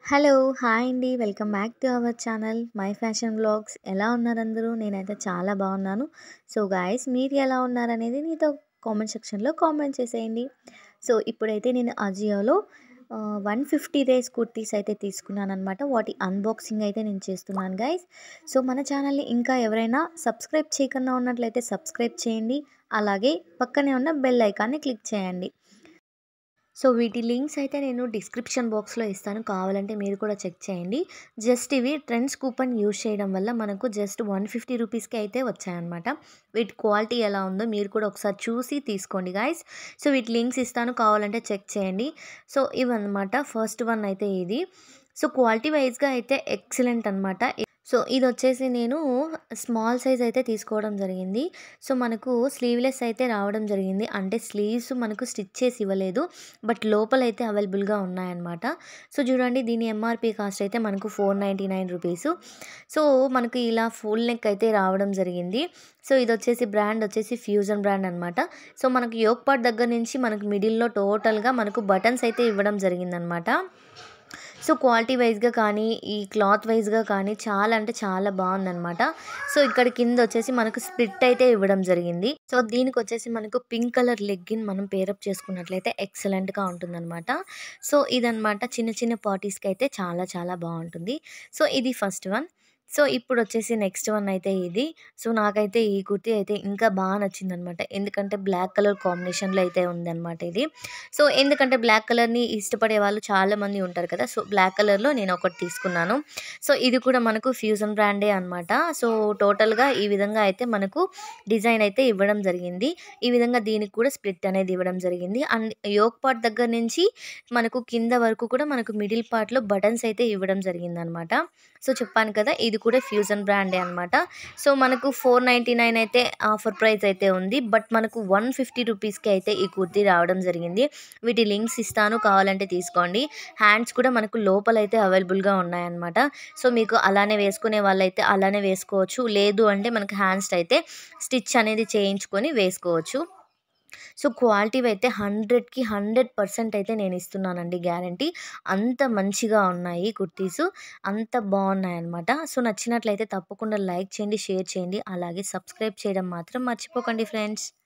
Hello! Hi అండి. Welcome back to our channel my fashion vlogs. ఎలా ఉన్నారు అందరూ? నేనైతే చాలా బాగున్నాను. సో గైస్ మీరు ఎలా ఉన్నారనేది నీతో కామెంట్ సెక్షన్‌లో కామెంట్ చేసేయండి. సో ఇప్పుడైతే నేను అజియోలో ఆహ్, 150 డేస్ కుర్తీస్ అయితే తీసుకున్నాననమాట. వాటి అన్బాక్సింగ్ అయితే నేను చేస్తున్నాను గైస్. సో మన ఛానల్‌ని ఇంకా ఎవరైనా సబ్స్క్రైబ్ చేయకుండా ఉన్నట్లయితే సబ్స్క్రైబ్ చేయండి. అలాగే పక్కనే ఉన్న బెల్ ఐకాన్‌ని క్లిక్ చేయండి. సో వీటి లింక్స్ అయితే నేను డిస్క్రిప్షన్ బాక్స్‌లో ఇస్తాను. కావాలంటే మీరు కూడా చెక్ చేయండి. జస్ట్ ఇవి ట్రెండ్స్ కూపన్ యూజ్ చేయడం వల్ల మనకు జస్ట్ 150 రూపీస్‌కి అయితే వచ్చాయన్నమాట. వీటి క్వాలిటీ ఎలా ఉందో మీరు కూడా ఒకసారి చూసి తీసుకోండి గైస్. సో వీటి లింక్స్ ఇస్తాను కావాలంటే చెక్ చేయండి. సో ఇవన్నమాట. ఫస్ట్ వన్ అయితే ఇది. సో క్వాలిటీ వైస్‌గా అయితే ఎక్సలెంట్ అనమాట. సో ఇదొచ్చేసి నేను స్మాల్ సైజ్ అయితే తీసుకోవడం జరిగింది. సో మనకు స్లీవ్‌లెస్ అయితే రావడం జరిగింది. అంటే స్లీవ్స్ మనకు స్టిచ్ చేసి ఇవ్వలేదు. బట్ లోపలైతే అవైలబుల్‌గా ఉన్నాయన్నమాట. సో చూడండి దీని ఎంఆర్‌పీ కాస్ట్ అయితే మనకు 499 రూపీస్. సో మనకు ఇలా ఫుల్ నెక్ అయితే రావడం జరిగింది. సో ఇదొచ్చేసి బ్రాండ్ వచ్చేసి ఫ్యూజన్ బ్రాండ్ అనమాట. సో మనకు యోక్ పార్ట్ దగ్గర నుంచి మనకు మిడిల్‌లో టోటల్‌గా మనకు బటన్స్ అయితే ఇవ్వడం జరిగిందనమాట. సో క్వాలిటీ వైస్‌గా కానీ, ఈ క్లాత్ వైస్‌గా కానీ చాలా అంటే చాలా బాగుందనమాట. సో ఇక్కడ కింద వచ్చేసి మనకు స్ప్లిట్ అయితే ఇవ్వడం జరిగింది. సో దీనికొచ్చేసి మనకు పింక్ కలర్ లెగ్గిన్ మనం పేరప్ చేసుకున్నట్లయితే ఎక్సలెంట్‌గా ఉంటుందనమాట. సో ఇదనమాట చిన్న చిన్న పార్టీస్‌కి అయితే చాలా చాలా బాగుంటుంది. సో ఇది ఫస్ట్ వన్. సో ఇప్పుడొచ్చేసి నెక్స్ట్ వన్ అయితే ఇది. సో నాకైతే ఈ కుర్తీ అయితే ఇంకా బాగా నచ్చిందనమాట. ఎందుకంటే బ్లాక్ కలర్ కాంబినేషన్‌లో అయితే ఉందనమాట ఇది. సో ఎందుకంటే బ్లాక్ కలర్‌ని ఇష్టపడే వాళ్ళు చాలామంది ఉంటారు కదా! సో బ్లాక్ కలర్‌లో నేను ఒకటి తీసుకున్నాను. సో ఇది కూడా మనకు ఫ్యూజన్ బ్రాండే అనమాట. సో టోటల్‌గా ఈ విధంగా అయితే మనకు డిజైన్ అయితే ఇవ్వడం జరిగింది. ఈ విధంగా దీనికి కూడా స్ప్లిట్ అనేది ఇవ్వడం జరిగింది. అండ్ యోక్ పార్ట్ దగ్గర నుంచి మనకు కింద వరకు కూడా మనకు మిడిల్ పార్ట్‌లో బటన్స్ అయితే ఇవ్వడం జరిగిందనమాట. సో చెప్పాను కదా! ఇది కూడా ఫ్యూజన్ బ్రాండే అనమాట. సో మనకు 499 అయితే ఆఫర్ ప్రైస్ అయితే ఉంది. బట్ మనకు 150 రూపీస్‌కి అయితే ఈ కుర్తీ రావడం జరిగింది. వీటి లింక్స్ ఇస్తాను కావాలంటే తీసుకోండి. హ్యాండ్స్ కూడా మనకు లోపలైతే అవైలబుల్‌గా ఉన్నాయన్నమాట. సో మీకు అలానే వేసుకునే వాళ్ళైతే అలానే వేసుకోవచ్చు. లేదు అంటే మనకు హ్యాండ్స్ అయితే స్టిచ్ అనేది చేయించుకొని వేసుకోవచ్చు. సో క్వాలిటీవి అయితే 100కి 100% అయితే నేను ఇస్తున్నానండి గ్యారంటీ. అంత మంచిగా ఉన్నాయి కుర్తీస్. అంత బాగున్నాయన్నమాట. సో నచ్చినట్లయితే తప్పకుండా లైక్ చేయండి, షేర్ చేయండి. అలాగే సబ్స్క్రైబ్ చేయడం మాత్రం మర్చిపోకండి ఫ్రెండ్స్.